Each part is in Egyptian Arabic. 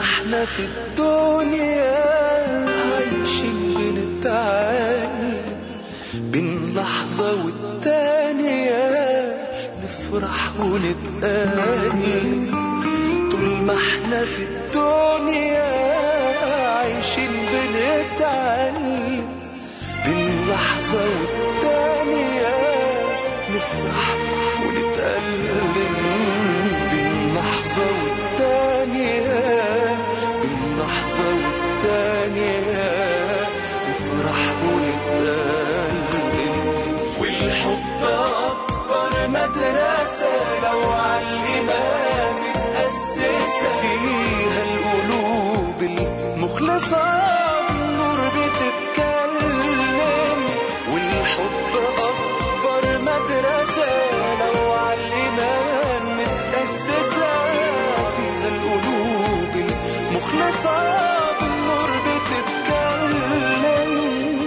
احنا في الدنيا عايشين بنتعلم بين لحظة والتانية نفرح ونتألم طول ما احنا في الدنيا عايشين بنتعلم بين لحظة والتانية نفرح ونتألم بين لحظة والتانية بين لحظة والتانية نفرح ونتألم والحب أكبر مدرسة لو على الإيمان متأسسة فيها القلوب المخلصة بالنور بتتكلم والحب أكبر مدرسة لو على الإيمان متأسسة فيها القلوب المخلصة بالنور بتتكلم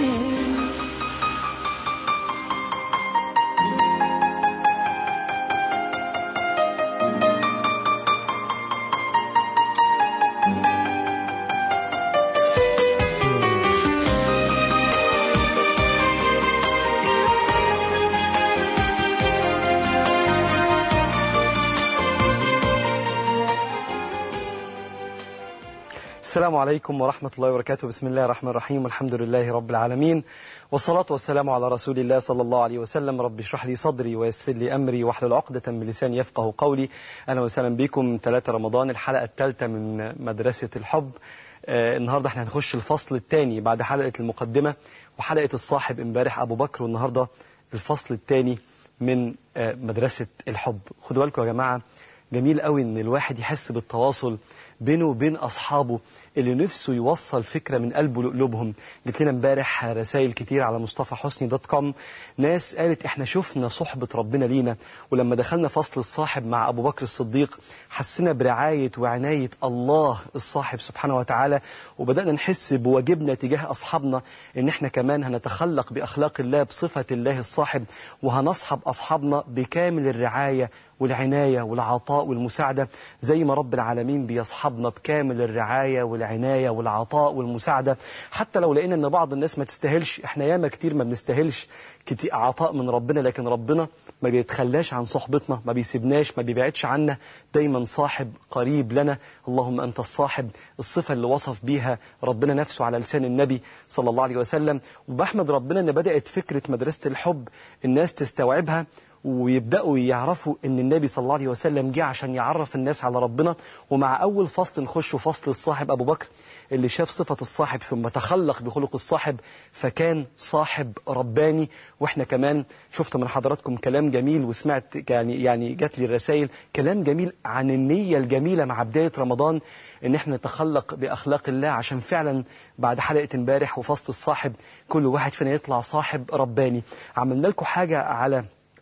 السلام عليكم ورحمة الله وبركاته بسم الله الرحمن الرحيم والحمد لله رب العالمين والصلاة والسلام على رسول الله صلى الله عليه وسلم رب اشرح لي صدري ويسر لي أمري واحلل عقدة من لساني يفقه قولي أهلا وسهلا بكم 3 رمضان الحلقة الثالثة من مدرسة الحب آه النهاردة احنا هنخش الفصل الثاني بعد حلقة المقدمة وحلقة الصاحب امبارح أبو بكر والنهاردة الفصل الثاني من آه مدرسة الحب خدوا بالكم يا جماعة جميل قوي ان الواحد يحس بالتواصل بينه وبين اصحابه اللي نفسه يوصل فكره من قلبه لقلوبهم جت لنا امبارح رسائل كتير على مصطفى حسني دوت كوم ناس قالت احنا شفنا صحبه ربنا لينا ولما دخلنا فصل الصاحب مع ابو بكر الصديق حسينا برعايه وعنايه الله الصاحب سبحانه وتعالى وبدانا نحس بواجبنا تجاه اصحابنا ان احنا كمان هنتخلق باخلاق الله بصفه الله الصاحب وهنصحب اصحابنا بكامل الرعايه والعناية والعطاء والمساعدة زي ما رب العالمين بيصحبنا بكامل الرعاية والعناية والعطاء والمساعدة حتى لو لقينا ان بعض الناس ما تستاهلش احنا ياما كتير ما بنستاهلش كتير عطاء من ربنا لكن ربنا ما بيتخلاش عن صحبتنا ما بيسيبناش ما بيبعدش عنا دايما صاحب قريب لنا اللهم أنت الصاحب الصفة اللي وصف بيها ربنا نفسه على لسان النبي صلى الله عليه وسلم وبحمد ربنا ان بدأت فكرة مدرسة الحب الناس تستوعبها ويبدأوا يعرفوا أن النبي صلى الله عليه وسلم جه عشان يعرف الناس على ربنا ومع أول فصل نخش فصل الصاحب أبو بكر اللي شاف صفة الصاحب ثم تخلق بخلق الصاحب فكان صاحب رباني واحنا كمان شفت من حضراتكم كلام جميل وسمعت يعني يعني جات لي الرسائل كلام جميل عن النية الجميلة مع بداية رمضان ان احنا نتخلق باخلاق الله عشان فعلا بعد حلقة امبارح وفصل الصاحب كل واحد فينا يطلع صاحب رباني عملنا لكم حاجة على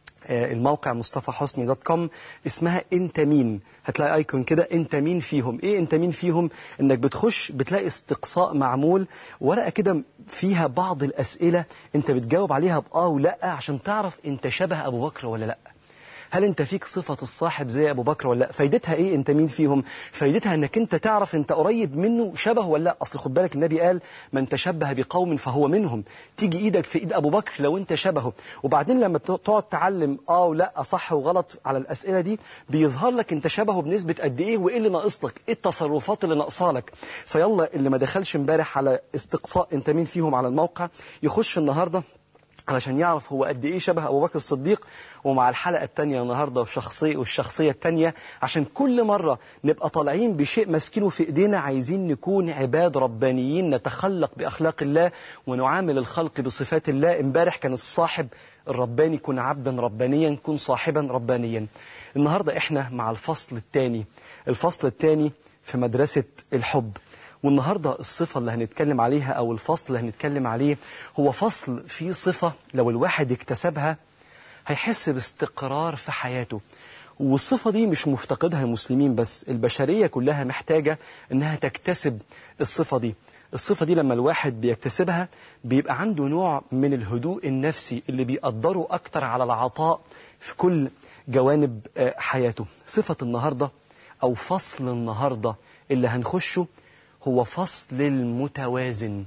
الموقع مصطفى حسني دوت كوم اسمها انت مين هتلاقي ايكون كده انت مين فيهم ايه انت مين فيهم انك بتخش بتلاقي استقصاء معمول ورقه كده فيها بعض الاسئله انت بتجاوب عليها باه ولا عشان تعرف انت شبه ابو بكر ولا لا هل انت فيك صفة الصاحب زي ابو بكر ولا لا فايدتها ايه انت مين فيهم فايدتها انك انت تعرف انت قريب منه شبه ولا لا اصل خد بالك النبي قال من تشبه بقوم فهو منهم تيجي ايدك في ايد ابو بكر لو انت شبهه وبعدين لما تقعد تعلم اه ولا صح وغلط على الاسئله دي بيظهر لك انت شبهه بنسبه قد ايه وايه اللي ناقص لك ايه التصرفات اللي ناقصه لك فيلا اللي ما دخلش امبارح على استقصاء انت مين فيهم على الموقع يخش النهارده علشان يعرف هو قد ايه شبه ابو بكر الصديق ومع الحلقة الثانية النهاردة والشخصية والشخصية الثانية عشان كل مرة نبقى طالعين بشيء ماسكينه في ايدينا عايزين نكون عباد ربانيين نتخلق بأخلاق الله ونعامل الخلق بصفات الله امبارح كان الصاحب الرباني كن عبدا ربانيا كن صاحبا ربانيا النهاردة احنا مع الفصل الثاني الفصل الثاني في مدرسة الحب والنهاردة الصفة اللي هنتكلم عليها أو الفصل اللي هنتكلم عليه هو فصل فيه صفة لو الواحد اكتسبها هيحس باستقرار في حياته والصفة دي مش مفتقدها المسلمين بس البشرية كلها محتاجة انها تكتسب الصفة دي الصفة دي لما الواحد بيكتسبها بيبقى عنده نوع من الهدوء النفسي اللي بيقدره أكتر على العطاء في كل جوانب حياته صفة النهاردة أو فصل النهاردة اللي هنخشه هو فصل المتوازن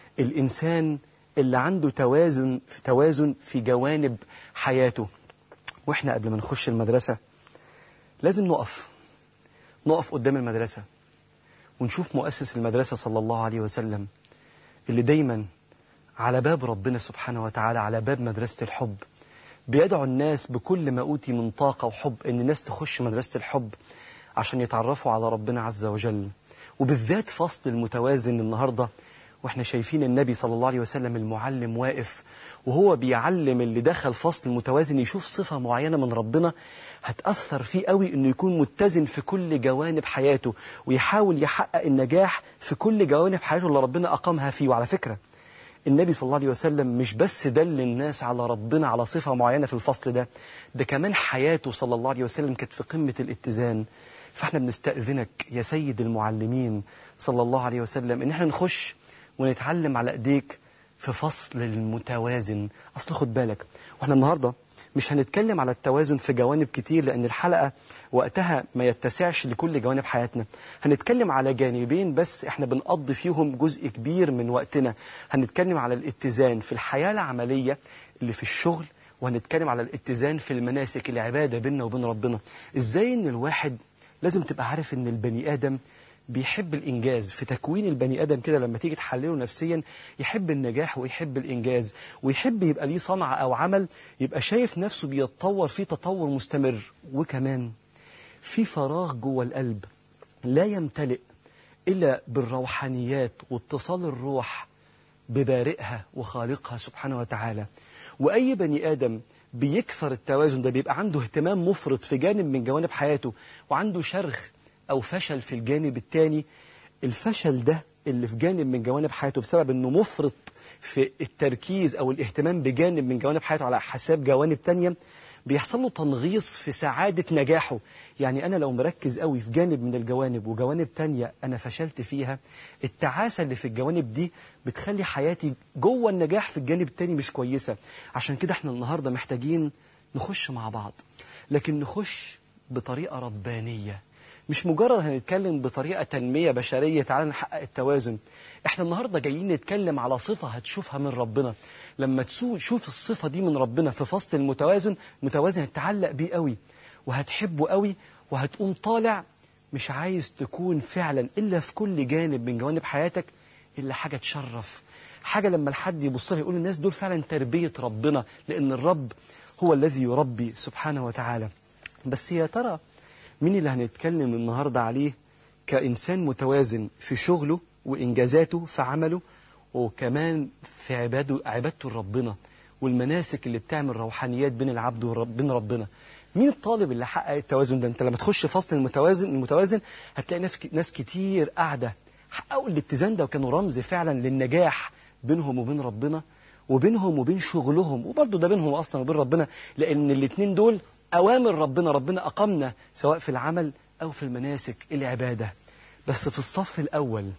الإنسان اللي عنده توازن توازن في جوانب حياته واحنا قبل ما نخش المدرسة لازم نقف نقف قدام المدرسة ونشوف مؤسس المدرسة صلى الله عليه وسلم اللي دايما على باب ربنا سبحانه وتعالى على باب مدرسة الحب بيدعو الناس بكل ما أوتي من طاقة وحب إن الناس تخش مدرسة الحب عشان يتعرفوا على ربنا عز وجل وبالذات فصل المتوازن النهاردة واحنا شايفين النبي صلى الله عليه وسلم المعلم واقف وهو بيعلم اللي دخل فصل المتوازن يشوف صفة معينة من ربنا هتأثر فيه قوي انه يكون متزن في كل جوانب حياته ويحاول يحقق النجاح في كل جوانب حياته اللي ربنا أقامها فيه وعلى فكرة النبي صلى الله عليه وسلم مش بس دل الناس على ربنا على صفة معينة في الفصل ده ده كمان حياته صلى الله عليه وسلم كانت في قمة الاتزان فاحنا بنستأذنك يا سيد المعلمين صلى الله عليه وسلم ان احنا نخش ونتعلم على ايديك في فصل المتوازن اصل خد بالك واحنا النهارده مش هنتكلم على التوازن في جوانب كتير لان الحلقه وقتها ما يتسعش لكل جوانب حياتنا هنتكلم على جانبين بس احنا بنقضي فيهم جزء كبير من وقتنا هنتكلم على الاتزان في الحياه العمليه اللي في الشغل وهنتكلم على الاتزان في المناسك العباده بيننا وبين ربنا ازاي ان الواحد لازم تبقى عارف ان البني ادم بيحب الإنجاز في تكوين البني آدم كده لما تيجي تحلله نفسيا يحب النجاح ويحب الإنجاز ويحب يبقى ليه صنعة أو عمل يبقى شايف نفسه بيتطور فيه تطور مستمر وكمان في فراغ جوه القلب لا يمتلئ إلا بالروحانيات واتصال الروح ببارئها وخالقها سبحانه وتعالى وأي بني آدم بيكسر التوازن ده بيبقى عنده اهتمام مفرط في جانب من جوانب حياته وعنده شرخ أو فشل في الجانب الثاني الفشل ده اللي في جانب من جوانب حياته بسبب أنه مفرط في التركيز أو الاهتمام بجانب من جوانب حياته على حساب جوانب تانية بيحصل له تنغيص في سعادة نجاحه يعني أنا لو مركز قوي في جانب من الجوانب وجوانب تانية أنا فشلت فيها التعاسة اللي في الجوانب دي بتخلي حياتي جوه النجاح في الجانب التاني مش كويسة عشان كده احنا النهاردة محتاجين نخش مع بعض لكن نخش بطريقة ربانية مش مجرد هنتكلم بطريقة تنمية بشرية تعالى نحقق التوازن احنا النهاردة جايين نتكلم على صفة هتشوفها من ربنا لما تشوف الصفة دي من ربنا في فصل المتوازن متوازن هتتعلق بيه قوي وهتحبه قوي وهتقوم طالع مش عايز تكون فعلا إلا في كل جانب من جوانب حياتك إلا حاجة تشرف حاجة لما الحد يبص لها يقول الناس دول فعلا تربية ربنا لأن الرب هو الذي يربي سبحانه وتعالى بس يا ترى مين اللي هنتكلم النهاردة عليه كإنسان متوازن في شغله وإنجازاته في عمله وكمان في عباده عبادته لربنا والمناسك اللي بتعمل روحانيات بين العبد وبين ربنا مين الطالب اللي حقق التوازن ده انت لما تخش فصل المتوازن المتوازن هتلاقي ناس كتير قاعدة حققوا الاتزان ده وكانوا رمز فعلا للنجاح بينهم وبين ربنا وبينهم وبين شغلهم وبرضه ده بينهم اصلا وبين ربنا لان الاثنين دول أوامر ربنا ربنا أقمنا سواء في العمل أو في المناسك العبادة بس في الصف الأول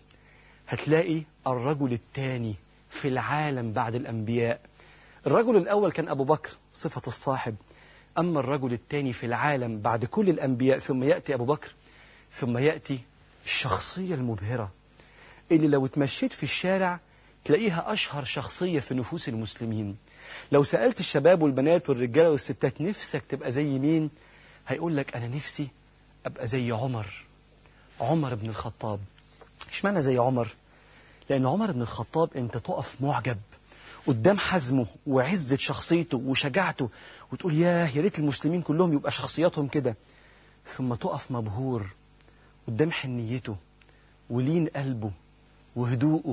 هتلاقي الرجل الثاني في العالم بعد الأنبياء الرجل الأول كان أبو بكر صفة الصاحب أما الرجل الثاني في العالم بعد كل الأنبياء ثم يأتي أبو بكر ثم يأتي الشخصية المبهرة اللي لو اتمشيت في الشارع تلاقيها أشهر شخصية في نفوس المسلمين لو سألت الشباب والبنات والرجالة والستات نفسك تبقى زي مين هيقول لك أنا نفسي أبقى زي عمر عمر بن الخطاب إيش معنى زي عمر لأن عمر بن الخطاب أنت تقف معجب قدام حزمه وعزة شخصيته وشجاعته وتقول ياه يا ريت المسلمين كلهم يبقى شخصياتهم كده ثم تقف مبهور قدام حنيته ولين قلبه وهدوءه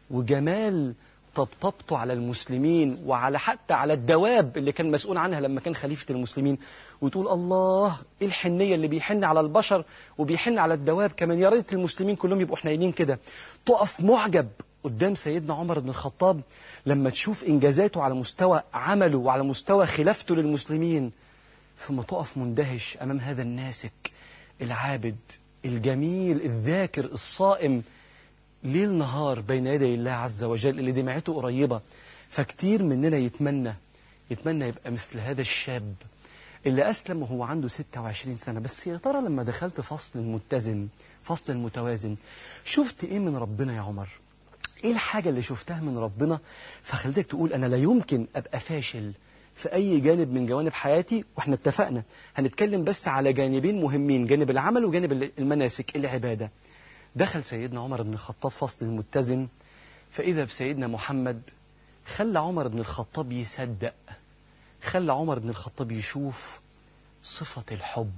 وجمال طبطبته على المسلمين وعلى حتى على الدواب اللي كان مسؤول عنها لما كان خليفة المسلمين وتقول الله ايه الحنية اللي بيحن على البشر وبيحن على الدواب كمان يا ريت المسلمين كلهم يبقوا حنينين كده تقف معجب قدام سيدنا عمر بن الخطاب لما تشوف إنجازاته على مستوى عمله وعلى مستوى خلافته للمسلمين ثم تقف مندهش أمام هذا الناسك العابد الجميل الذاكر الصائم ليل نهار بين يدي الله عز وجل اللي دمعته قريبة فكتير مننا يتمنى يتمنى يبقى مثل هذا الشاب اللي أسلم وهو عنده 26 سنة بس يا ترى لما دخلت فصل المتزن فصل المتوازن شفت إيه من ربنا يا عمر إيه الحاجة اللي شفتها من ربنا فخلتك تقول أنا لا يمكن أبقى فاشل في أي جانب من جوانب حياتي وإحنا اتفقنا هنتكلم بس على جانبين مهمين جانب العمل وجانب المناسك العبادة دخل سيدنا عمر بن الخطاب فصل المتزن فإذا بسيدنا محمد خلى عمر بن الخطاب يصدق خلى عمر بن الخطاب يشوف صفة الحب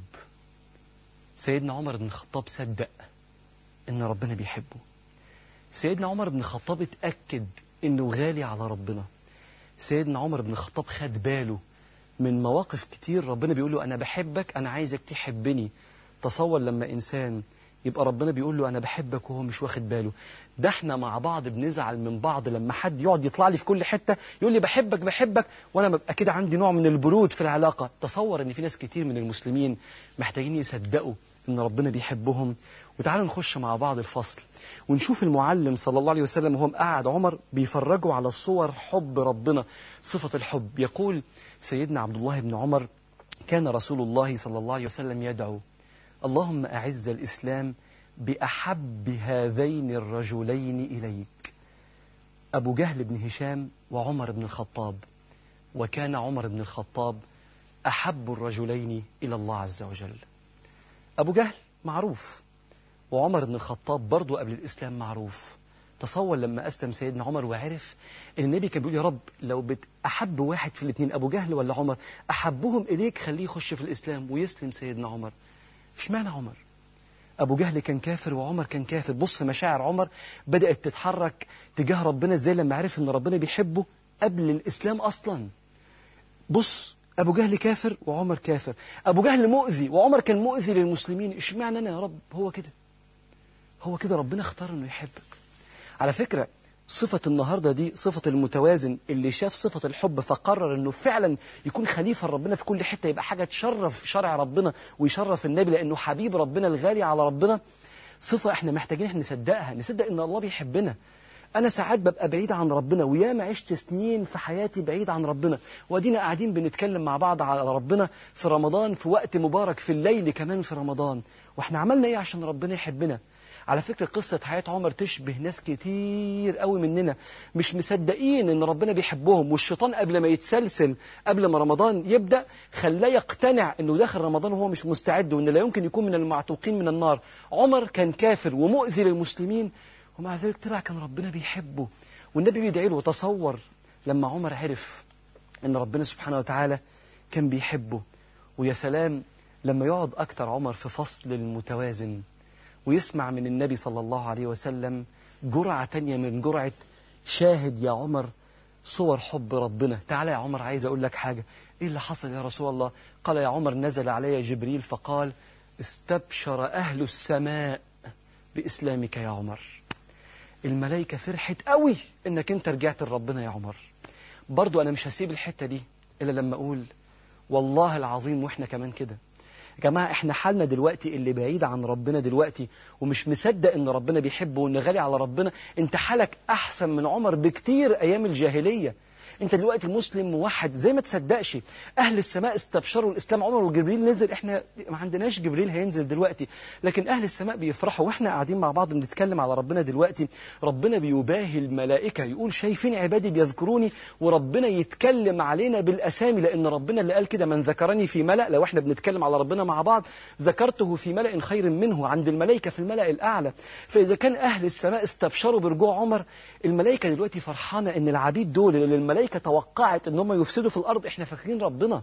سيدنا عمر بن الخطاب صدق إن ربنا بيحبه سيدنا عمر بن الخطاب اتأكد إنه غالي على ربنا سيدنا عمر بن الخطاب خد باله من مواقف كتير ربنا بيقول له أنا بحبك أنا عايزك تحبني تصور لما إنسان يبقى ربنا بيقول له أنا بحبك وهو مش واخد باله ده احنا مع بعض بنزعل من بعض لما حد يقعد يطلع لي في كل حتة يقول لي بحبك بحبك وأنا ببقى كده عندي نوع من البرود في العلاقة تصور إن في ناس كتير من المسلمين محتاجين يصدقوا إن ربنا بيحبهم وتعالوا نخش مع بعض الفصل ونشوف المعلم صلى الله عليه وسلم وهو قاعد عمر بيفرجوا على صور حب ربنا صفة الحب يقول سيدنا عبد الله بن عمر كان رسول الله صلى الله عليه وسلم يدعو اللهم أعز الإسلام بأحب هذين الرجلين إليك أبو جهل بن هشام وعمر بن الخطاب وكان عمر بن الخطاب أحب الرجلين إلى الله عز وجل أبو جهل معروف وعمر بن الخطاب برضو قبل الإسلام معروف تصور لما أسلم سيدنا عمر وعرف إن النبي كان بيقول يا رب لو بت أحب واحد في الاثنين أبو جهل ولا عمر أحبهم إليك خليه يخش في الإسلام ويسلم سيدنا عمر اشمعنى عمر أبو جهل كان كافر وعمر كان كافر بص مشاعر عمر بدأت تتحرك تجاه ربنا إزاي لما عرف إن ربنا بيحبه قبل الإسلام أصلا بص أبو جهل كافر وعمر كافر أبو جهل مؤذي وعمر كان مؤذي للمسلمين اشمعنى أنا يا رب هو كده هو كده ربنا اختار إنه يحبك على فكرة صفة النهاردة دي صفة المتوازن اللي شاف صفة الحب فقرر انه فعلا يكون خليفة ربنا في كل حتة يبقى حاجة تشرف شرع ربنا ويشرف النبي لانه حبيب ربنا الغالي على ربنا صفة احنا محتاجين احنا نصدقها نصدق ان الله بيحبنا انا ساعات ببقى بعيد عن ربنا وياما عشت سنين في حياتي بعيد عن ربنا وادينا قاعدين بنتكلم مع بعض على ربنا في رمضان في وقت مبارك في الليل كمان في رمضان واحنا عملنا ايه عشان ربنا يحبنا على فكرة قصة حياة عمر تشبه ناس كتير قوي مننا مش مصدقين ان ربنا بيحبهم والشيطان قبل ما يتسلسل قبل ما رمضان يبدأ خلاه يقتنع انه داخل رمضان وهو مش مستعد وان لا يمكن يكون من المعتوقين من النار عمر كان كافر ومؤذي للمسلمين ومع ذلك طلع كان ربنا بيحبه والنبي بيدعي له وتصور لما عمر عرف ان ربنا سبحانه وتعالى كان بيحبه ويا سلام لما يقعد أكتر عمر في فصل المتوازن ويسمع من النبي صلى الله عليه وسلم جرعة تانية من جرعة شاهد يا عمر صور حب ربنا تعالى يا عمر عايز أقول لك حاجة إيه اللي حصل يا رسول الله قال يا عمر نزل علي جبريل فقال استبشر أهل السماء بإسلامك يا عمر الملائكة فرحت قوي إنك أنت رجعت لربنا يا عمر برضو أنا مش هسيب الحتة دي إلا لما أقول والله العظيم وإحنا كمان كده يا جماعة احنا حالنا دلوقتي اللي بعيد عن ربنا دلوقتي ومش مصدق ان ربنا بيحبه وان غالي على ربنا انت حالك احسن من عمر بكتير ايام الجاهلية انت دلوقتي مسلم موحد زي ما تصدقش اهل السماء استبشروا الاسلام عمر وجبريل نزل احنا ما عندناش جبريل هينزل دلوقتي لكن اهل السماء بيفرحوا واحنا قاعدين مع بعض بنتكلم على ربنا دلوقتي ربنا بيباهي الملائكة يقول شايفين عبادي بيذكروني وربنا يتكلم علينا بالاسامي لان ربنا اللي قال كده من ذكرني في ملأ لو احنا بنتكلم على ربنا مع بعض ذكرته في ملأ خير منه عند الملائكة في الملأ الاعلى فاذا كان اهل السماء استبشروا برجوع عمر الملائكة دلوقتي فرحانة ان العبيد دول اللي الملائكة توقعت ان هم يفسدوا في الارض احنا فاكرين ربنا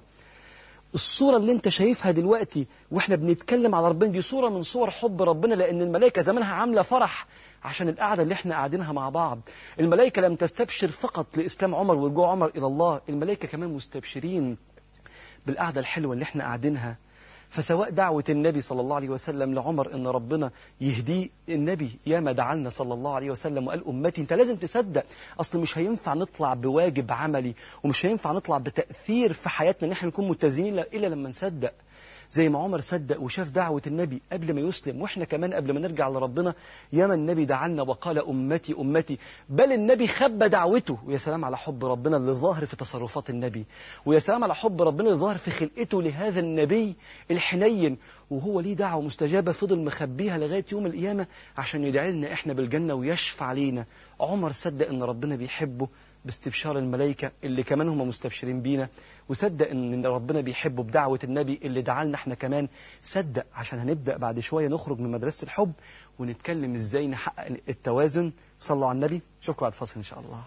الصورة اللي انت شايفها دلوقتي واحنا بنتكلم على ربنا دي صورة من صور حب ربنا لان الملائكة زمانها عاملة فرح عشان القعدة اللي احنا قاعدينها مع بعض الملائكة لم تستبشر فقط لإسلام عمر ورجوع عمر إلى الله الملائكة كمان مستبشرين بالقعدة الحلوة اللي احنا قاعدينها فسواء دعوة النبي صلى الله عليه وسلم لعمر ان ربنا يهديه النبي ياما دعلنا صلى الله عليه وسلم وقال أمتي انت لازم تصدق أصل مش هينفع نطلع بواجب عملي ومش هينفع نطلع بتأثير في حياتنا ان احنا نكون متزنين إلا لما نصدق زي ما عمر صدق وشاف دعوة النبي قبل ما يسلم واحنا كمان قبل ما نرجع لربنا ياما النبي دعانا وقال أمتي أمتي بل النبي خبى دعوته ويا سلام على حب ربنا اللي ظاهر في تصرفات النبي ويا سلام على حب ربنا اللي ظاهر في خلقته لهذا النبي الحنين وهو ليه دعوة مستجابة فضل مخبيها لغاية يوم القيامة عشان يدعي لنا احنا بالجنة ويشفع علينا عمر صدق ان ربنا بيحبه باستبشار الملائكة اللي كمان هم مستبشرين بينا وصدق ان ربنا بيحبه بدعوة النبي اللي دعالنا احنا كمان صدق عشان هنبدأ بعد شوية نخرج من مدرسة الحب ونتكلم ازاي نحقق التوازن صلوا على النبي اشوفكم بعد فاصل ان شاء الله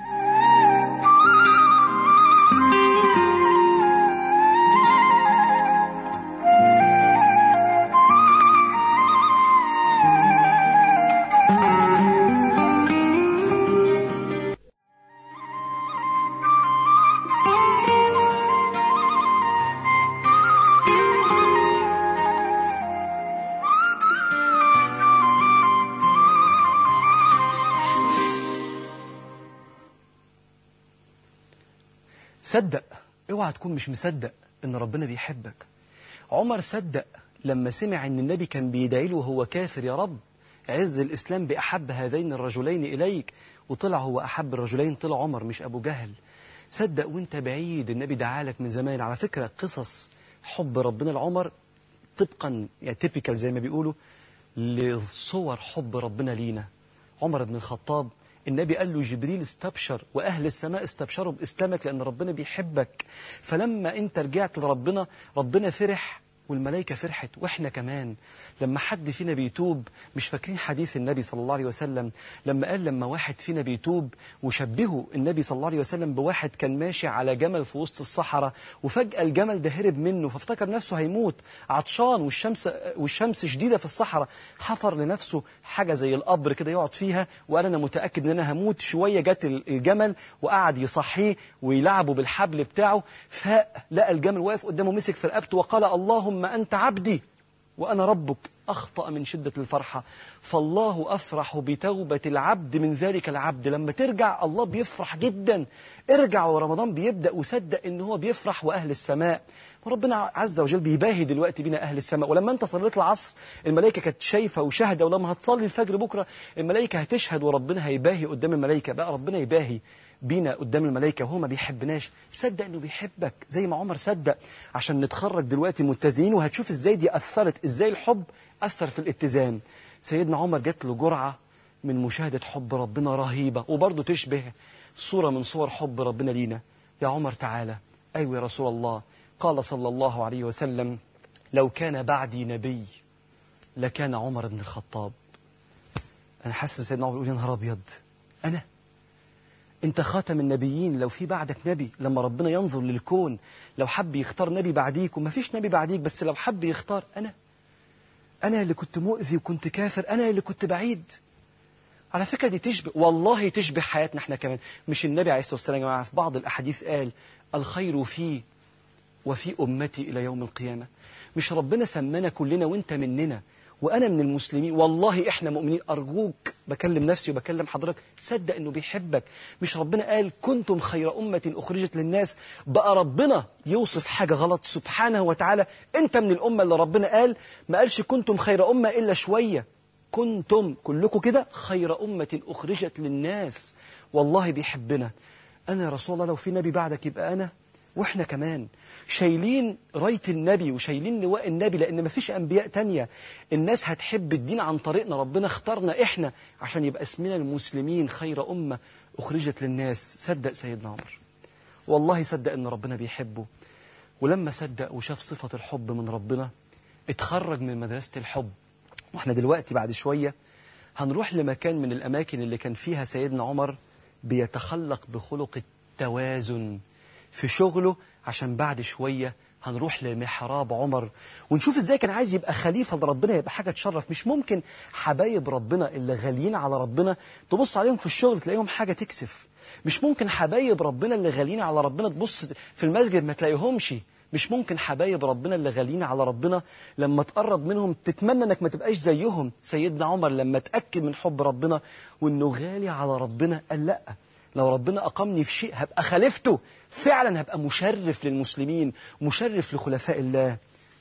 صدق اوعى تكون مش مصدق ان ربنا بيحبك عمر صدق لما سمع ان النبي كان بيدعي له وهو كافر يا رب عز الاسلام باحب هذين الرجلين اليك وطلع هو احب الرجلين طلع عمر مش ابو جهل صدق وانت بعيد النبي دعالك من زمان على فكره قصص حب ربنا لعمر طبقا يعني تيبيكال زي ما بيقولوا لصور حب ربنا لينا عمر بن الخطاب النبي قال له جبريل استبشر وأهل السماء استبشروا بإسلامك لأن ربنا بيحبك فلما أنت رجعت لربنا ربنا فرح والملائكة فرحت وإحنا كمان لما حد فينا بيتوب مش فاكرين حديث النبي صلى الله عليه وسلم لما قال لما واحد فينا بيتوب وشبهه النبي صلى الله عليه وسلم بواحد كان ماشي على جمل في وسط الصحراء وفجأة الجمل ده هرب منه فافتكر نفسه هيموت عطشان والشمس والشمس شديدة في الصحراء حفر لنفسه حاجة زي القبر كده يقعد فيها وقال أنا متأكد إن أنا هموت شوية جت الجمل وقعد يصحيه ويلعبه بالحبل بتاعه فاق لقى الجمل واقف قدامه مسك في رقبته وقال اللهم أنت عبدي وأنا ربك أخطأ من شدة الفرحة فالله أفرح بتوبة العبد من ذلك العبد لما ترجع الله بيفرح جدا ارجع ورمضان بيبدأ وصدق إن هو بيفرح وأهل السماء وربنا عز وجل بيباهي دلوقتي بينا أهل السماء ولما أنت صليت العصر الملائكة كانت شايفة وشاهدة ولما هتصلي الفجر بكرة الملائكة هتشهد وربنا هيباهي قدام الملائكة بقى ربنا يباهي بينا قدام الملائكة وهو ما بيحبناش صدق انه بيحبك زي ما عمر صدق عشان نتخرج دلوقتي متزنين وهتشوف ازاي دي اثرت ازاي الحب اثر في الاتزان سيدنا عمر جات له جرعة من مشاهدة حب ربنا رهيبة وبرضه تشبه صورة من صور حب ربنا لينا يا عمر تعالى أيوة يا رسول الله قال صلى الله عليه وسلم لو كان بعدي نبي لكان عمر بن الخطاب أنا حاسس سيدنا عمر يقول يا نهار أبيض أنا انت خاتم النبيين لو في بعدك نبي لما ربنا ينظر للكون لو حب يختار نبي بعديك وما فيش نبي بعديك بس لو حب يختار انا انا اللي كنت مؤذي وكنت كافر انا اللي كنت بعيد على فكرة دي تشبه والله تشبه حياتنا احنا كمان مش النبي عليه الصلاة والسلام يا جماعة في بعض الأحاديث قال الخير في وفي أمتي إلى يوم القيامة مش ربنا سمانا كلنا وانت مننا وأنا من المسلمين والله إحنا مؤمنين أرجوك بكلم نفسي وبكلم حضرتك صدق إنه بيحبك مش ربنا قال كنتم خير أمة أخرجت للناس بقى ربنا يوصف حاجة غلط سبحانه وتعالى أنت من الأمة اللي ربنا قال ما قالش كنتم خير أمة إلا شوية كنتم كلكم كده خير أمة أخرجت للناس والله بيحبنا أنا يا رسول الله لو في نبي بعدك يبقى أنا وإحنا كمان شايلين راية النبي وشايلين لواء النبي لأن مفيش أنبياء تانية الناس هتحب الدين عن طريقنا ربنا اختارنا إحنا عشان يبقى اسمنا المسلمين خير أمة أخرجت للناس صدق سيدنا عمر والله صدق أن ربنا بيحبه ولما صدق وشاف صفة الحب من ربنا اتخرج من مدرسة الحب واحنا دلوقتي بعد شوية هنروح لمكان من الأماكن اللي كان فيها سيدنا عمر بيتخلق بخلق التوازن في شغله عشان بعد شوية هنروح لمحراب عمر ونشوف ازاي كان عايز يبقى خليفة لربنا يبقى حاجة تشرف مش ممكن حبايب ربنا اللي غاليين على ربنا تبص عليهم في الشغل تلاقيهم حاجة تكسف مش ممكن حبايب ربنا اللي غاليين على ربنا تبص في المسجد ما تلاقيهمش مش ممكن حبايب ربنا اللي غاليين على ربنا لما تقرب منهم تتمنى انك ما تبقاش زيهم سيدنا عمر لما تأكد من حب ربنا وانه غالي على ربنا قال لا لو ربنا أقامني في شيء هبقى خليفته فعلا هبقى مشرف للمسلمين مشرف لخلفاء الله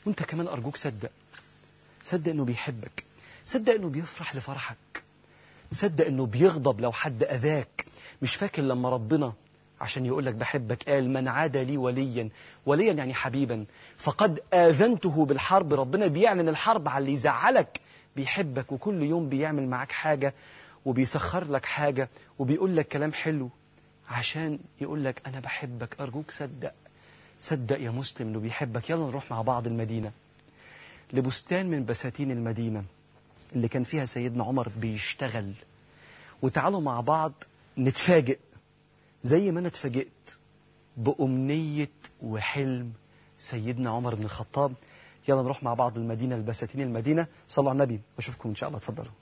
وانت كمان أرجوك صدق صدق انه بيحبك صدق انه بيفرح لفرحك صدق انه بيغضب لو حد اذاك مش فاكر لما ربنا عشان يقول لك بحبك قال من عاد لي وليا وليا يعني حبيبا فقد آذنته بالحرب ربنا بيعلن الحرب على اللي يزعلك بيحبك وكل يوم بيعمل معاك حاجة وبيسخر لك حاجة وبيقول لك كلام حلو عشان يقول لك أنا بحبك أرجوك صدق صدق يا مسلم إنه بيحبك يلا نروح مع بعض المدينة لبستان من بساتين المدينة اللي كان فيها سيدنا عمر بيشتغل وتعالوا مع بعض نتفاجئ زي ما انا اتفاجئت بأمنية وحلم سيدنا عمر بن الخطاب يلا نروح مع بعض المدينة البساتين المدينة صلوا على النبي واشوفكم ان شاء الله اتفضلوا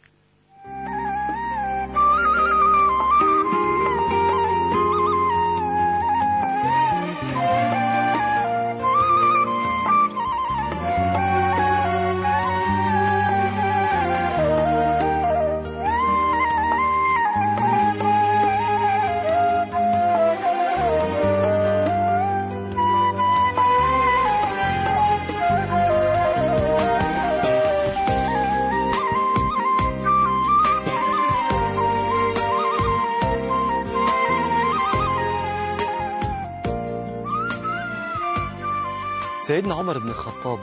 سيدنا عمر بن الخطاب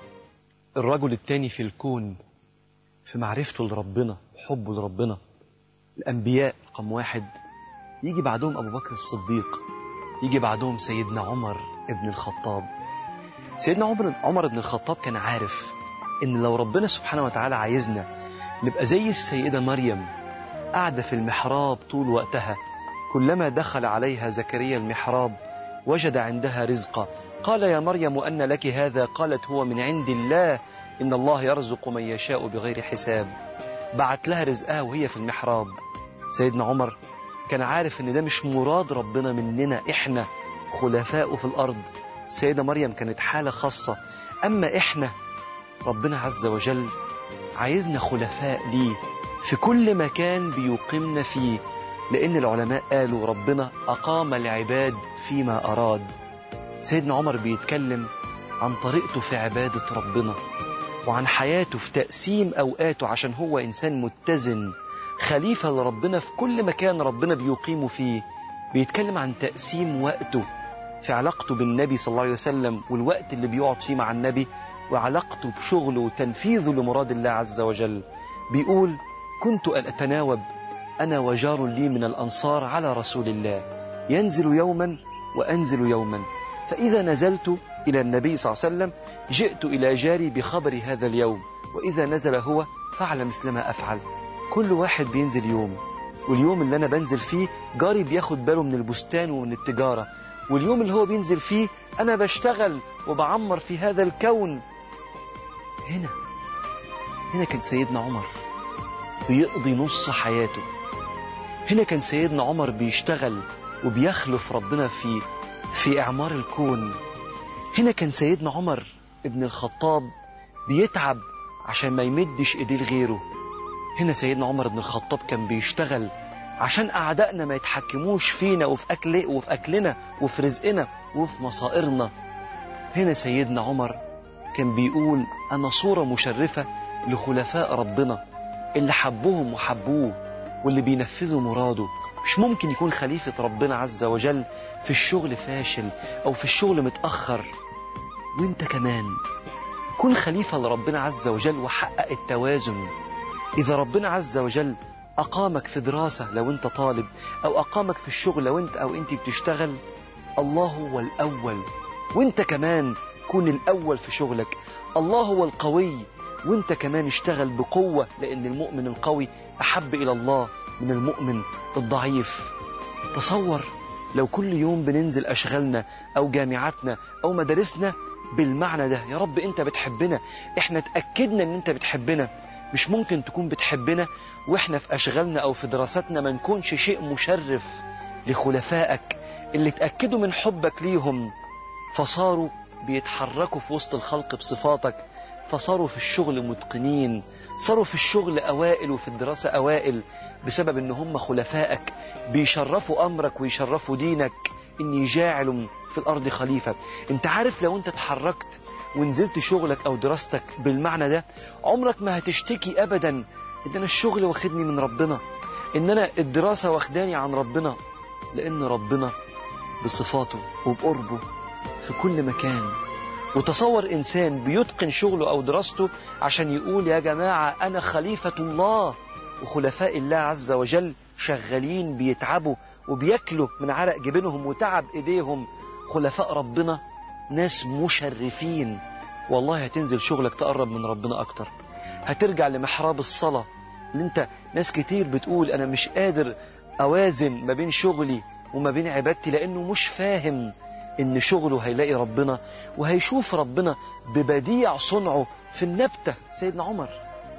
الرجل الثاني في الكون في معرفته لربنا حبه لربنا الأنبياء رقم واحد يجي بعدهم أبو بكر الصديق يجي بعدهم سيدنا عمر بن الخطاب سيدنا عمر عمر بن الخطاب كان عارف إن لو ربنا سبحانه وتعالى عايزنا نبقى زي السيدة مريم قاعدة في المحراب طول وقتها كلما دخل عليها زكريا المحراب وجد عندها رزقا قال يا مريم أن لك هذا قالت هو من عند الله إن الله يرزق من يشاء بغير حساب بعت لها رزقها وهي في المحراب سيدنا عمر كان عارف ان ده مش مراد ربنا مننا احنا خلفاء في الارض السيدة مريم كانت حالة خاصة اما احنا ربنا عز وجل عايزنا خلفاء ليه في كل مكان بيقيمنا فيه لان العلماء قالوا ربنا اقام العباد فيما اراد سيدنا عمر بيتكلم عن طريقته في عبادة ربنا وعن حياته في تقسيم أوقاته عشان هو إنسان متزن خليفة لربنا في كل مكان ربنا بيقيمه فيه بيتكلم عن تقسيم وقته في علاقته بالنبي صلى الله عليه وسلم والوقت اللي بيقعد فيه مع النبي وعلاقته بشغله وتنفيذه لمراد الله عز وجل بيقول كنت أتناوب أنا وجار لي من الأنصار على رسول الله ينزل يوما وأنزل يوما فإذا نزلت إلى النبي صلى الله عليه وسلم جئت إلى جاري بخبر هذا اليوم وإذا نزل هو فعل مثل ما أفعل كل واحد بينزل يوم واليوم اللي أنا بنزل فيه جاري بياخد باله من البستان ومن التجارة واليوم اللي هو بينزل فيه أنا بشتغل وبعمر في هذا الكون هنا هنا كان سيدنا عمر بيقضي نص حياته هنا كان سيدنا عمر بيشتغل وبيخلف ربنا في في إعمار الكون هنا كان سيدنا عمر ابن الخطاب بيتعب عشان ما يمدش ايديه لغيره هنا سيدنا عمر بن الخطاب كان بيشتغل عشان أعدائنا ما يتحكموش فينا وفي أكل وفي أكلنا وفي رزقنا وفي مصائرنا هنا سيدنا عمر كان بيقول أنا صورة مشرفة لخلفاء ربنا اللي حبوهم وحبوه واللي بينفذوا مراده مش ممكن يكون خليفة ربنا عز وجل في الشغل فاشل أو في الشغل متأخر وانت كمان كن خليفة لربنا عز وجل وحقق التوازن إذا ربنا عز وجل أقامك في دراسة لو أنت طالب أو أقامك في الشغل لو أنت أو أنت بتشتغل الله هو الأول وأنت كمان كن الأول في شغلك الله هو القوي وأنت كمان اشتغل بقوة لأن المؤمن القوي أحب إلى الله من المؤمن الضعيف تصور لو كل يوم بننزل أشغالنا أو جامعاتنا أو مدارسنا بالمعنى ده يا رب أنت بتحبنا إحنا تأكدنا أن أنت بتحبنا مش ممكن تكون بتحبنا وإحنا في أشغالنا أو في دراستنا ما نكونش شيء مشرف لخلفائك اللي تأكدوا من حبك ليهم فصاروا بيتحركوا في وسط الخلق بصفاتك فصاروا في الشغل متقنين صاروا في الشغل أوائل وفي الدراسة أوائل بسبب ان هم خلفائك بيشرفوا أمرك ويشرفوا دينك إني جاعل في الأرض خليفة انت عارف لو انت اتحركت ونزلت شغلك أو دراستك بالمعنى ده عمرك ما هتشتكي أبدا إن أنا الشغل واخدني من ربنا إن أنا الدراسة واخداني عن ربنا لأن ربنا بصفاته وبقربه في كل مكان وتصور إنسان بيتقن شغله أو دراسته عشان يقول يا جماعة أنا خليفة الله وخلفاء الله عز وجل شغالين بيتعبوا وبياكلوا من عرق جبينهم وتعب إيديهم خلفاء ربنا ناس مشرفين والله هتنزل شغلك تقرب من ربنا أكتر هترجع لمحراب الصلاة اللي انت ناس كتير بتقول أنا مش قادر أوازن ما بين شغلي وما بين عبادتي لأنه مش فاهم إن شغله هيلاقي ربنا وهيشوف ربنا ببديع صنعه في النبتة سيدنا عمر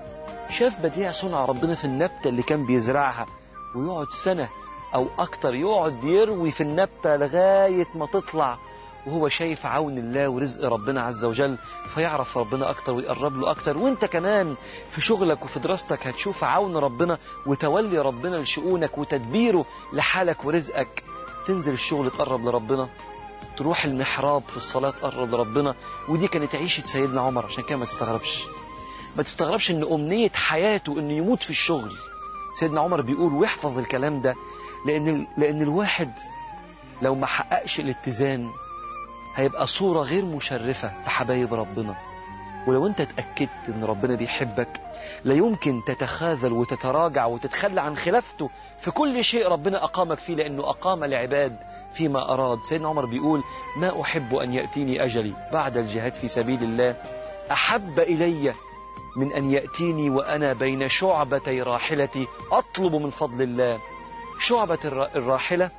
شاف بديع صنع ربنا في النبتة اللي كان بيزرعها ويقعد سنة أو أكتر يقعد يروي في النبتة لغاية ما تطلع وهو شايف عون الله ورزق ربنا عز وجل فيعرف ربنا أكتر ويقرب له أكتر وانت كمان في شغلك وفي دراستك هتشوف عون ربنا وتولي ربنا لشؤونك وتدبيره لحالك ورزقك تنزل الشغل تقرب لربنا تروح المحراب في الصلاة تقرب لربنا ودي كانت عيشة سيدنا عمر عشان كده ما تستغربش ما تستغربش ان أمنية حياته انه يموت في الشغل سيدنا عمر بيقول ويحفظ الكلام ده لأن, لأن الواحد لو ما حققش الاتزان هيبقى صورة غير مشرفة في حبايب ربنا ولو انت اتأكدت ان ربنا بيحبك لا يمكن تتخاذل وتتراجع وتتخلى عن خلافته في كل شيء ربنا أقامك فيه لأنه أقام العباد فيما أراد سيدنا عمر بيقول ما أحب أن يأتيني أجلي بعد الجهاد في سبيل الله أحب إلي من أن يأتيني وأنا بين شعبتي راحلتي أطلب من فضل الله شعبة الراحلة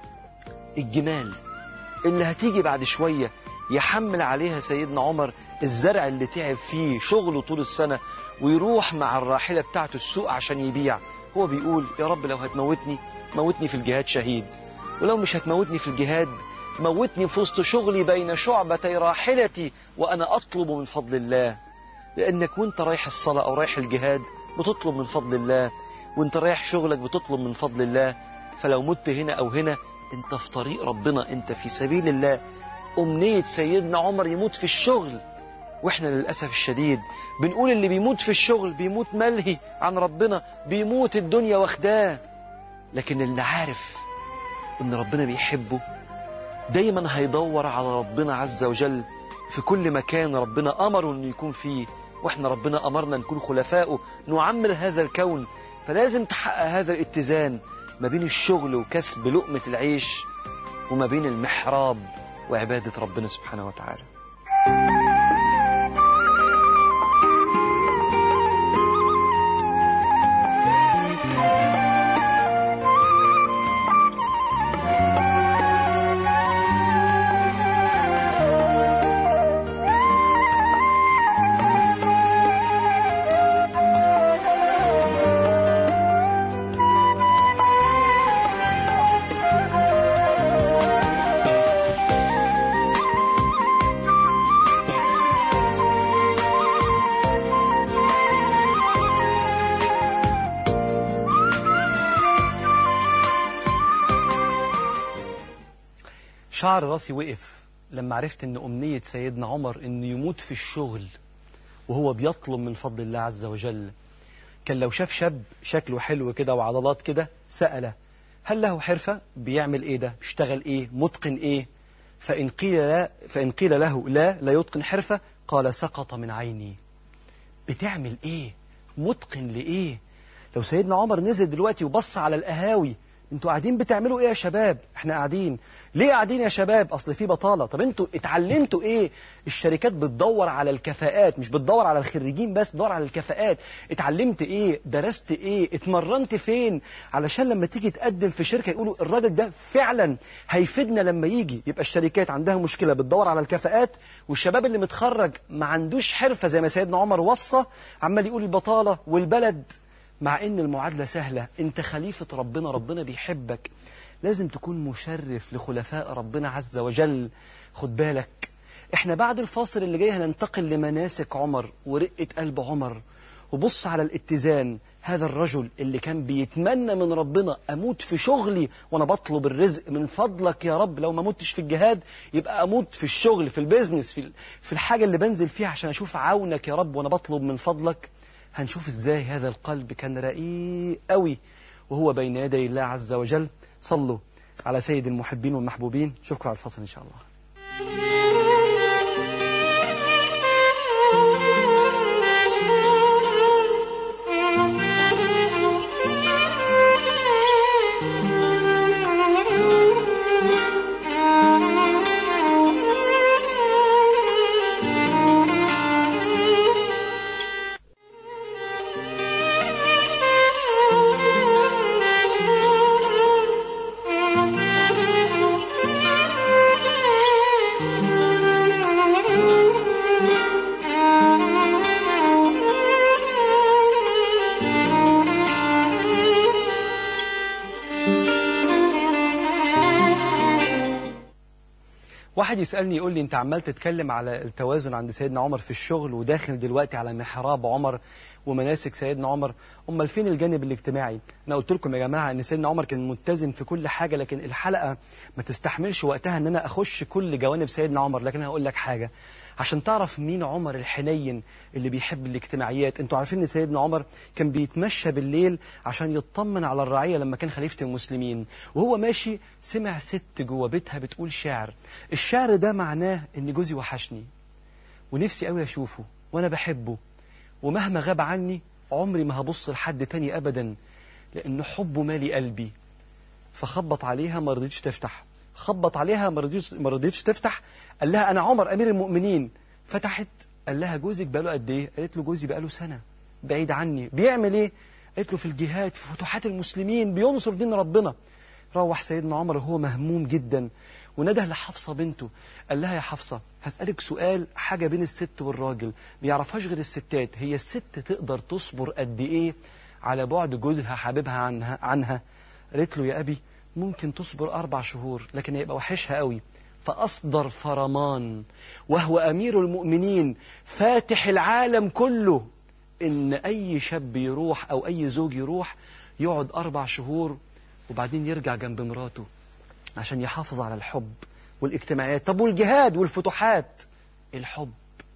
الجمال اللي هتيجي بعد شوية يحمل عليها سيدنا عمر الزرع اللي تعب فيه شغله طول السنة ويروح مع الراحلة بتاعته السوق عشان يبيع هو بيقول يا رب لو هتموتني موتني في الجهاد شهيد ولو مش هتموتني في الجهاد موتني في وسط شغلي بين شعبتي راحلتي وأنا أطلب من فضل الله لأنك وانت رايح الصلاة أو رايح الجهاد بتطلب من فضل الله وانت رايح شغلك بتطلب من فضل الله فلو مت هنا أو هنا انت في طريق ربنا انت في سبيل الله أمنية سيدنا عمر يموت في الشغل واحنا للأسف الشديد بنقول اللي بيموت في الشغل بيموت ملهي عن ربنا بيموت الدنيا واخداه لكن اللي عارف ان ربنا بيحبه دايما هيدور على ربنا عز وجل في كل مكان ربنا أمره انه يكون فيه واحنا ربنا أمرنا نكون خلفائه نعمر هذا الكون فلازم تحقق هذا الاتزان ما بين الشغل وكسب لقمة العيش وما بين المحراب وعبادة ربنا سبحانه وتعالى شعر راسي وقف لما عرفت ان أمنية سيدنا عمر انه يموت في الشغل وهو بيطلب من فضل الله عز وجل كان لو شاف شاب شكله حلو كده وعضلات كده سأله هل له حرفة بيعمل ايه ده بيشتغل ايه متقن ايه فإن قيل, لا فإن قيل له لا لا يتقن حرفة قال سقط من عيني بتعمل ايه متقن لإيه لو سيدنا عمر نزل دلوقتي وبص على القهاوي انتوا قاعدين بتعملوا ايه يا شباب احنا قاعدين ليه قاعدين يا شباب اصل في بطالة طب انتوا اتعلمتوا ايه الشركات بتدور على الكفاءات مش بتدور على الخريجين بس بتدور على الكفاءات اتعلمت ايه درست ايه اتمرنت فين علشان لما تيجي تقدم في شركة يقولوا الراجل ده فعلا هيفيدنا لما يجي يبقى الشركات عندها مشكلة بتدور على الكفاءات والشباب اللي متخرج ما عندوش حرفة زي ما سيدنا عمر وصى عمال يقول البطالة والبلد مع ان المعادلة سهلة انت خليفة ربنا ربنا بيحبك لازم تكون مشرف لخلفاء ربنا عز وجل خد بالك احنا بعد الفاصل اللي جاي هننتقل لمناسك عمر ورقة قلب عمر وبص على الاتزان هذا الرجل اللي كان بيتمنى من ربنا أموت في شغلي وأنا بطلب الرزق من فضلك يا رب لو ما متش في الجهاد يبقى أموت في الشغل في البيزنس في, في الحاجة اللي بنزل فيها عشان أشوف عونك يا رب وأنا بطلب من فضلك هنشوف إزاي هذا القلب كان رقيق قوي وهو بين يدي الله عز وجل صلوا على سيد المحبين والمحبوبين شوفكم على الفصل إن شاء الله واحد يسألني يقول لي أنت عمال تتكلم على التوازن عند سيدنا عمر في الشغل وداخل دلوقتي على محراب عمر ومناسك سيدنا عمر أمال فين الجانب الاجتماعي أنا قلت لكم يا جماعة أن سيدنا عمر كان متزن في كل حاجة لكن الحلقة ما تستحملش وقتها أن أنا أخش كل جوانب سيدنا عمر لكن هقول لك حاجة عشان تعرف مين عمر الحنين اللي بيحب الاجتماعيات انتوا عارفين ان سيدنا عمر كان بيتمشى بالليل عشان يطمن على الرعية لما كان خليفة المسلمين وهو ماشي سمع ست جوه بيتها بتقول شعر الشعر ده معناه ان جوزي وحشني ونفسي قوي اشوفه وانا بحبه ومهما غاب عني عمري ما هبص لحد تاني ابدا لان حبه مالي قلبي فخبط عليها ما رضيتش تفتح خبط عليها ما رضيتش ما رضيتش تفتح قال لها انا عمر امير المؤمنين فتحت قال لها جوزك بقاله قد ايه قالت له جوزي بقاله سنه بعيد عني بيعمل ايه قالت له في الجهاد في فتوحات المسلمين بينصر دين ربنا روح سيدنا عمر وهو مهموم جدا ونده لحفصة بنته قال لها يا حفصة هسألك سؤال حاجة بين الست والراجل بيعرفهاش غير الستات هي الست تقدر تصبر قد ايه على بعد جوزها حبيبها عنها عنها قالت له يا أبي ممكن تصبر أربع شهور لكن هيبقى وحشها قوي فأصدر فرمان وهو أمير المؤمنين فاتح العالم كله إن أي شاب يروح أو أي زوج يروح يقعد أربع شهور وبعدين يرجع جنب مراته عشان يحافظ على الحب والاجتماعيات طب والجهاد والفتوحات الحب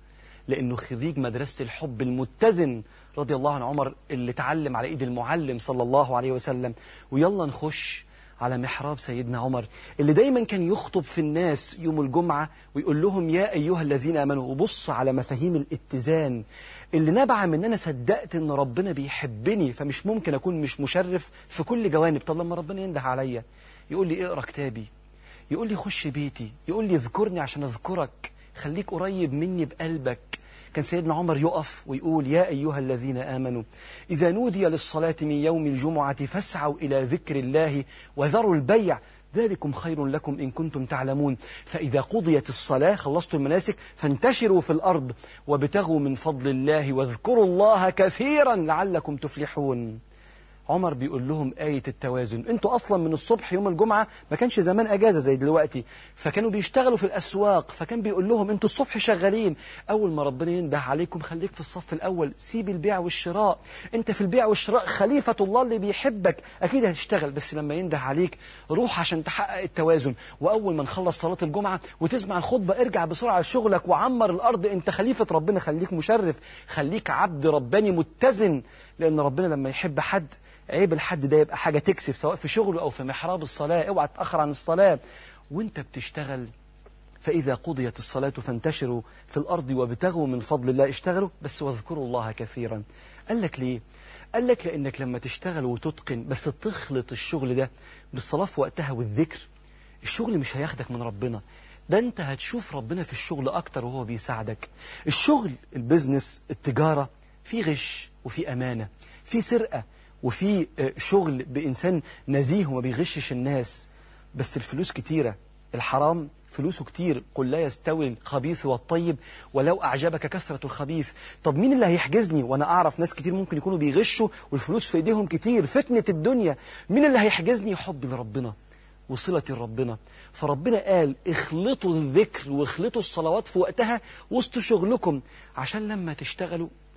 لأنه خريج مدرسة الحب المتزن رضي الله عن عمر اللي اتعلم على إيد المعلم صلى الله عليه وسلم ويلا نخش على محراب سيدنا عمر اللي دايما كان يخطب في الناس يوم الجمعة ويقول لهم يا أيها الذين آمنوا وبص على مفاهيم الاتزان اللي نبع من أنا صدقت أن ربنا بيحبني فمش ممكن أكون مش مشرف في كل جوانب طب لما ربنا ينده عليا يقول لي اقرأ كتابي يقول لي خش بيتي يقول لي اذكرني عشان اذكرك خليك قريب مني بقلبك كان سيدنا عمر يقف ويقول يا أيها الذين آمنوا إذا نودي للصلاة من يوم الجمعة فاسعوا إلى ذكر الله وذروا البيع ذلكم خير لكم إن كنتم تعلمون فإذا قضيت الصلاة خلصتوا المناسك فانتشروا في الأرض وابتغوا من فضل الله واذكروا الله كثيرا لعلكم تفلحون عمر بيقول لهم آية التوازن انتوا أصلا من الصبح يوم الجمعة ما كانش زمان أجازة زي دلوقتي فكانوا بيشتغلوا في الأسواق فكان بيقول لهم انتوا الصبح شغالين أول ما ربنا ينده عليكم خليك في الصف الأول سيب البيع والشراء انت في البيع والشراء خليفة الله اللي بيحبك أكيد هتشتغل بس لما ينده عليك روح عشان تحقق التوازن وأول ما نخلص صلاة الجمعة وتسمع الخطبة ارجع بسرعة لشغلك وعمر الأرض انت خليفة ربنا خليك مشرف خليك عبد رباني متزن لأن ربنا لما يحب حد عيب الحد ده يبقى حاجة تكسف سواء في شغله أو في محراب الصلاة اوعى تأخر عن الصلاة وانت بتشتغل فإذا قضيت الصلاة فانتشروا في الأرض وابتغوا من فضل الله اشتغلوا بس واذكروا الله كثيرا قال لك ليه؟ قال لك لأنك لما تشتغل وتتقن بس تخلط الشغل ده بالصلاة في وقتها والذكر الشغل مش هياخدك من ربنا ده انت هتشوف ربنا في الشغل أكتر وهو بيساعدك الشغل البزنس التجارة في غش وفي أمانة في سرقة وفي شغل بإنسان نزيه وما بيغشش الناس بس الفلوس كتيرة الحرام فلوسه كتير قل لا يستوي الخبيث والطيب ولو أعجبك كثرة الخبيث طب مين اللي هيحجزني وأنا أعرف ناس كتير ممكن يكونوا بيغشوا والفلوس في إيديهم كتير فتنة الدنيا مين اللي هيحجزني حبي لربنا وصلتي لربنا فربنا قال اخلطوا الذكر واخلطوا الصلوات في وقتها وسط شغلكم عشان لما تشتغلوا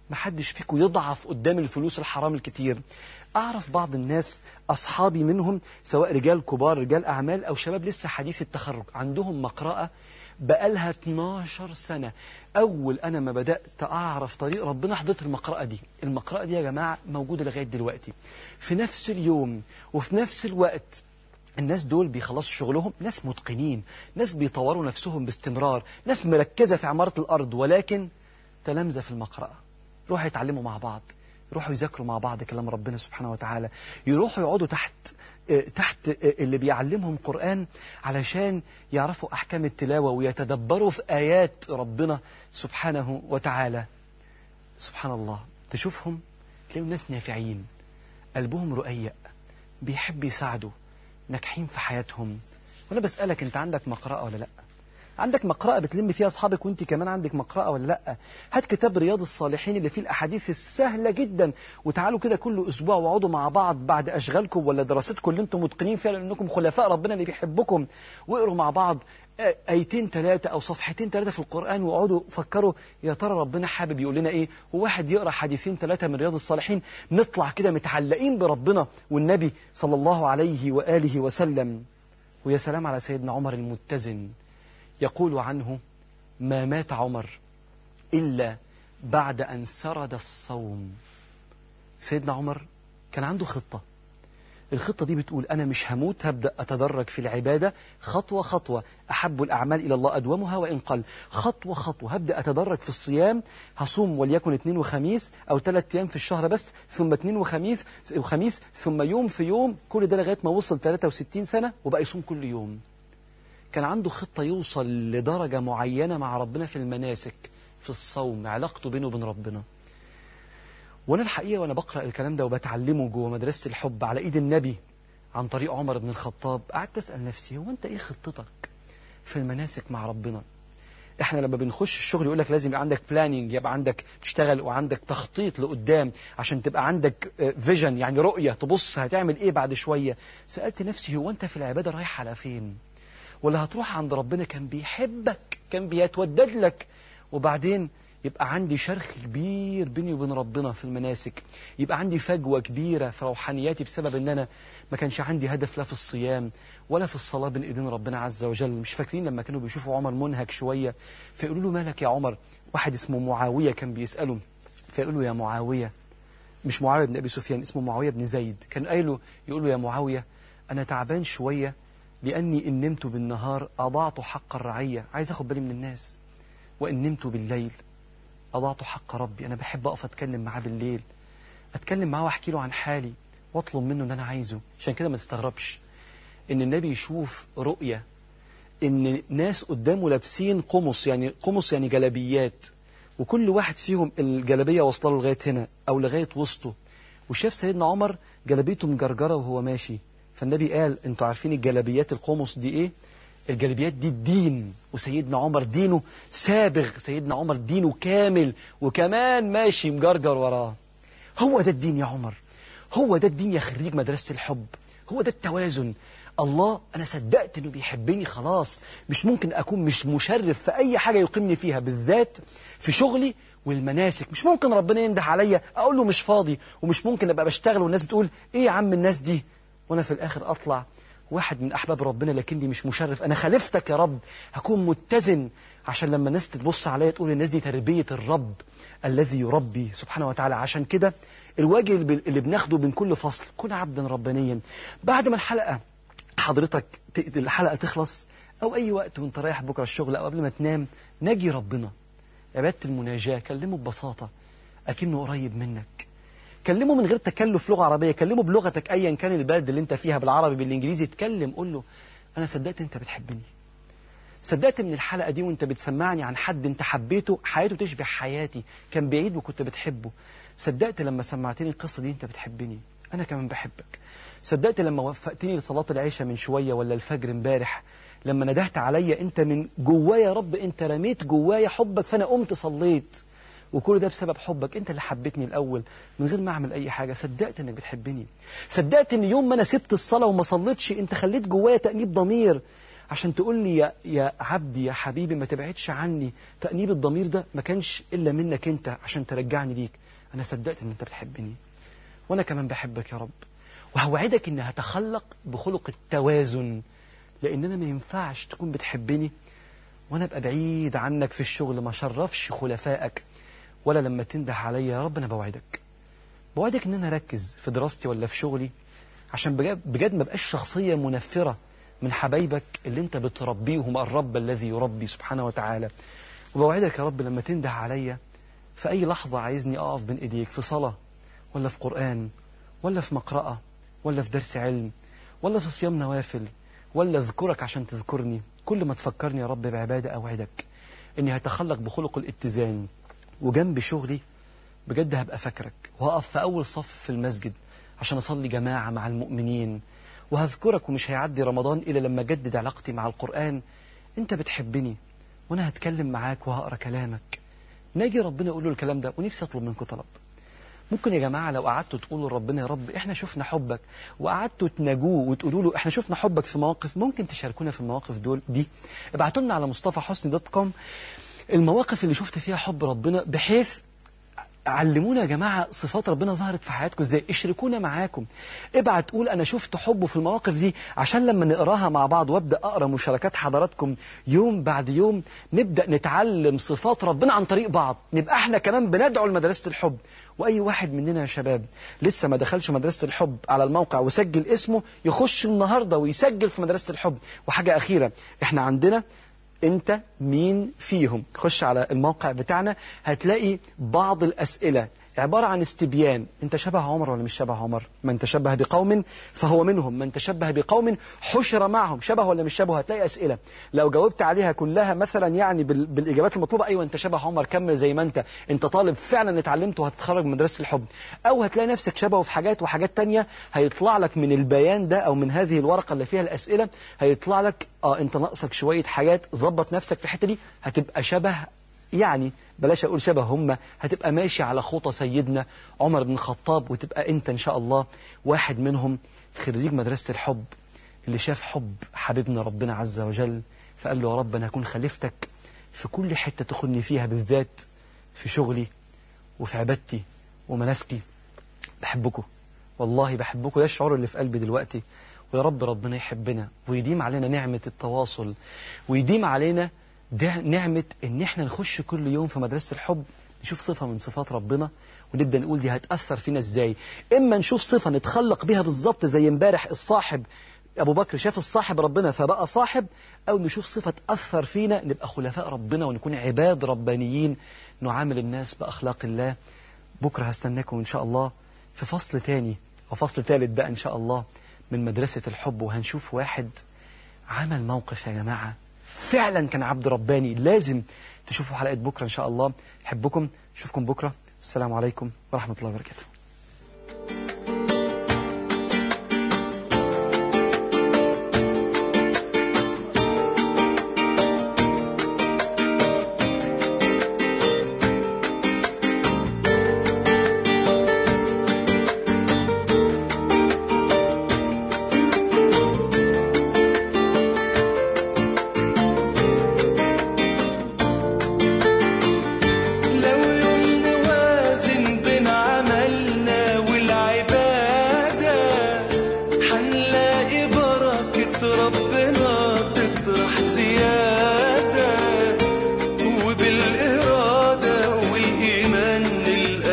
محدش فيكم يضعف قدام الفلوس الحرام الكتير أعرف بعض الناس أصحابي منهم سواء رجال كبار رجال أعمال أو شباب لسه حديث التخرج عندهم مقرأة بقالها 12 سنة أول أنا ما بدأت أعرف طريق ربنا حضرت المقرأة دي المقرأة دي يا جماعة موجودة لغاية دلوقتي في نفس اليوم وفي نفس الوقت الناس دول بيخلصوا شغلهم ناس متقنين ناس بيطوروا نفسهم باستمرار ناس مركزة في عمارة الأرض ولكن تلامذة في المقرأة يروحوا يتعلموا مع بعض يروحوا يذاكروا مع بعض كلام ربنا سبحانه وتعالى يروحوا يقعدوا تحت آه، تحت آه، اللي بيعلمهم قرآن علشان يعرفوا أحكام التلاوة ويتدبروا في آيات ربنا سبحانه وتعالى سبحان الله تشوفهم تلاقوا ناس نافعين قلبهم رقيق بيحب يساعدوا ناجحين في حياتهم وانا بسألك انت عندك مقرأة ولا لا عندك مقرأة بتلم فيها أصحابك وانت كمان عندك مقرأة ولا لا هات كتاب رياض الصالحين اللي فيه الأحاديث السهلة جدا وتعالوا كده كل أسبوع واقعدوا مع بعض بعد أشغالكم ولا دراستكم اللي انتم متقنين فيها لأنكم خلفاء ربنا اللي بيحبكم واقروا مع بعض آه، ايتين ثلاثة او صفحتين ثلاثة في القرآن واقعدوا فكروا يا ترى ربنا حابب يقول لنا ايه وواحد يقرأ حديثين ثلاثة من رياض الصالحين نطلع كده متعلقين بربنا والنبي صلى الله عليه وآله وسلم ويا سلام على سيدنا عمر المتزن يقول عنه ما مات عمر إلا بعد أن سرد الصوم سيدنا عمر كان عنده خطة الخطة دي بتقول أنا مش هموت هبدأ أتدرج في العبادة خطوة خطوة أحب الأعمال إلى الله أدومها وإن قل خطوة خطوة هبدأ أتدرج في الصيام هصوم وليكن اثنين وخميس أو ثلاث أيام في الشهر بس ثم اثنين وخميس وخميس ثم يوم في يوم كل ده لغاية ما وصل 63 سنة وبقى يصوم كل يوم كان عنده خطة يوصل لدرجة معينة مع ربنا في المناسك في الصوم علاقته بينه وبين ربنا وانا الحقيقه وانا بقرا الكلام ده وبتعلمه جوه مدرسه الحب على ايد النبي عن طريق عمر بن الخطاب قعدت اسال نفسي هو انت ايه خطتك في المناسك مع ربنا احنا لما بنخش الشغل يقول لك لازم يبقى عندك بلاننج يبقى عندك تشتغل وعندك تخطيط لقدام عشان تبقى عندك فيجن يعني رؤيه تبص هتعمل ايه بعد شويه سالت نفسي هو انت في العباده رايح على فين ولا هتروح عند ربنا كان بيحبك كان بيتودد لك وبعدين يبقى عندي شرخ كبير بيني وبين ربنا في المناسك يبقى عندي فجوة كبيرة في روحانياتي بسبب ان انا ما كانش عندي هدف لا في الصيام ولا في الصلاة بين ايدين ربنا عز وجل مش فاكرين لما كانوا بيشوفوا عمر منهك شوية فيقولوا له مالك يا عمر واحد اسمه معاوية كان بيسأله فيقولوا يا معاوية مش معاوية بن أبي سفيان اسمه معاوية بن زيد كان قايله يقول له يا معاوية أنا تعبان شوية لأني إن نمت بالنهار أضعت حق الرعية عايز أخد بالي من الناس وإن نمت بالليل أضعت حق ربي أنا بحب أقف أتكلم معاه بالليل أتكلم معاه وأحكي له عن حالي وأطلب منه اللي أنا عايزه عشان كده ما تستغربش إن النبي يشوف رؤية إن ناس قدامه لابسين قمص يعني قمص يعني جلبيات وكل واحد فيهم الجلبية واصله له لغاية هنا أو لغاية وسطه وشاف سيدنا عمر جلبيته مجرجرة وهو ماشي فالنبي قال انتوا عارفين الجلبيات القمص دي ايه الجلبيات دي الدين وسيدنا عمر دينه سابغ سيدنا عمر دينه كامل وكمان ماشي مجرجر وراه هو ده الدين يا عمر هو ده الدين يا خريج مدرسة الحب هو ده التوازن الله أنا صدقت أنه بيحبني خلاص مش ممكن أكون مش مشرف في أي حاجة يقيمني فيها بالذات في شغلي والمناسك مش ممكن ربنا ينده عليا أقول له مش فاضي ومش ممكن أبقى بشتغل والناس بتقول إيه يا عم الناس دي وأنا في الآخر أطلع واحد من أحباب ربنا لكني مش مشرف أنا خالفتك يا رب هكون متزن عشان لما الناس تبص عليا تقول الناس دي تربية الرب الذي يربي سبحانه وتعالى عشان كده الواجب اللي بناخده من كل فصل كن عبدا ربانيا بعد ما الحلقة حضرتك ت- الحلقة تخلص أو أي وقت وانت رايح بكرة الشغل أو قبل ما تنام ناجي ربنا عبادة المناجاة كلمه ببساطة أكنه قريب منك كلمه من غير تكلف لغة عربية كلمه بلغتك أيا كان البلد اللي انت فيها بالعربي بالإنجليزي اتكلم قول له أنا صدقت انت بتحبني صدقت من الحلقة دي وانت بتسمعني عن حد انت حبيته حياته تشبه حياتي كان بعيد وكنت بتحبه صدقت لما سمعتني القصة دي انت بتحبني أنا كمان بحبك صدقت لما وفقتني لصلاة العشاء من شوية ولا الفجر امبارح لما ندهت عليا انت من جوايا يا رب انت رميت جوايا حبك فانا قمت صليت وكل ده بسبب حبك انت اللي حبيتني الاول من غير ما اعمل اي حاجه صدقت انك بتحبني صدقت ان يوم ما انا سبت الصلاه وما صليتش انت خليت جوايا تانيب ضمير عشان تقول لي يا, يا عبدي يا حبيبي ما تبعدش عني تأنيب الضمير ده ما كانش إلا منك أنت عشان ترجعني ليك أنا صدقت أن أنت بتحبني وأنا كمان بحبك يا رب وهوعدك أن هتخلق بخلق التوازن لأن أنا ما ينفعش تكون بتحبني وأنا أبقى بعيد عنك في الشغل ما شرفش خلفائك ولا لما تنده عليا يا رب أنا بوعدك بوعدك أن أنا أركز في دراستي ولا في شغلي عشان بجد, بجد ما بقاش شخصية منفرة من حبايبك اللي انت بتربيهم الرب الذي يربي سبحانه وتعالى وبوعدك يا رب لما تنده عليا في أي لحظة عايزني أقف بين إيديك في صلاة ولا في قرآن ولا في مقرأة ولا في درس علم ولا في صيام نوافل ولا أذكرك عشان تذكرني كل ما تفكرني يا رب بعبادة أوعدك إني هتخلق بخلق الاتزان وجنب شغلي بجد هبقى فاكرك وهقف في أول صف في المسجد عشان أصلي جماعة مع المؤمنين وهذكرك ومش هيعدي رمضان إلا لما أجدد علاقتي مع القرآن أنت بتحبني وأنا هتكلم معاك وهقرأ كلامك ناجي ربنا يقول له الكلام ده ونفسي أطلب منكم طلب ممكن يا جماعة لو قعدتوا تقولوا لربنا يا رب احنا شفنا حبك وقعدتوا تناجوه وتقولوا له احنا شفنا حبك في مواقف ممكن تشاركونا في المواقف دول دي ابعتوا لنا على مصطفى حسني دوت كوم المواقف اللي شفت فيها حب ربنا بحيث علمونا يا جماعة صفات ربنا ظهرت في حياتكم ازاي اشركونا معاكم ابعت قول انا شفت حبه في المواقف دي عشان لما نقراها مع بعض وابدا اقرا مشاركات حضراتكم يوم بعد يوم نبدا نتعلم صفات ربنا عن طريق بعض نبقى احنا كمان بندعو لمدرسة الحب واي واحد مننا يا شباب لسه ما دخلش مدرسة الحب على الموقع وسجل اسمه يخش النهاردة ويسجل في مدرسة الحب وحاجة اخيرة احنا عندنا انت مين فيهم خش على الموقع بتاعنا هتلاقي بعض الأسئلة عبارة عن استبيان انت شبه عمر ولا مش شبه عمر من تشبه بقوم فهو منهم من تشبه بقوم حشر معهم شبه ولا مش شبه هتلاقي أسئلة لو جاوبت عليها كلها مثلا يعني بال... بالإجابات المطلوبة أيوة انت شبه عمر كمل زي ما انت انت طالب فعلا اتعلمت وهتتخرج من مدرسة الحب أو هتلاقي نفسك شبهه في حاجات وحاجات تانية هيطلع لك من البيان ده أو من هذه الورقة اللي فيها الأسئلة هيطلع لك اه انت ناقصك شوية حاجات ظبط نفسك في الحتة دي هتبقى شبه يعني بلاش أقول شبه هم هتبقى ماشي على خطى سيدنا عمر بن الخطاب وتبقى أنت إن شاء الله واحد منهم خريج مدرسة الحب اللي شاف حب حبيبنا ربنا عز وجل فقال له يا رب أنا هكون خليفتك في كل حتة تاخدني فيها بالذات في شغلي وفي عبادتي ومناسكي بحبكم والله بحبكم ده الشعور اللي في قلبي دلوقتي ويا رب ربنا يحبنا ويديم علينا نعمة التواصل ويديم علينا ده نعمة ان احنا نخش كل يوم في مدرسة الحب نشوف صفة من صفات ربنا ونبدأ نقول دي هتأثر فينا ازاي اما نشوف صفة نتخلق بها بالظبط زي امبارح الصاحب ابو بكر شاف الصاحب ربنا فبقى صاحب او نشوف صفة تأثر فينا نبقى خلفاء ربنا ونكون عباد ربانيين نعامل الناس بأخلاق الله بكرة هستناكم ان شاء الله في فصل تاني وفصل ثالث بقى ان شاء الله من مدرسة الحب وهنشوف واحد عمل موقف يا جماعة فعلا كان عبد رباني لازم تشوفوا حلقة بكرة إن شاء الله أحبكم أشوفكم بكرة السلام عليكم ورحمة الله وبركاته لو يوم نوازن بين عملنا والعبادة حنلاقي بركة ربنا تطرح زيادة وبالإرادة والإيمان نلقى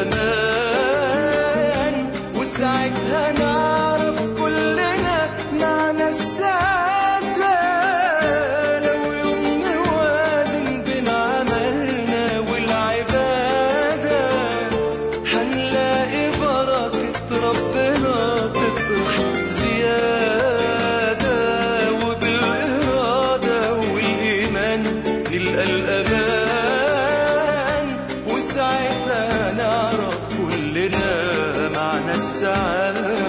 الأمان وساعتها نعرف كلنا معنى السعادة لو يوم نوازن بين عملنا والعبادة حنلاقي بركة ربنا تطرح زيادة وبالإرادة والإيمان نلقى الأمان وساعتها نعرف كلنا معنى السعادة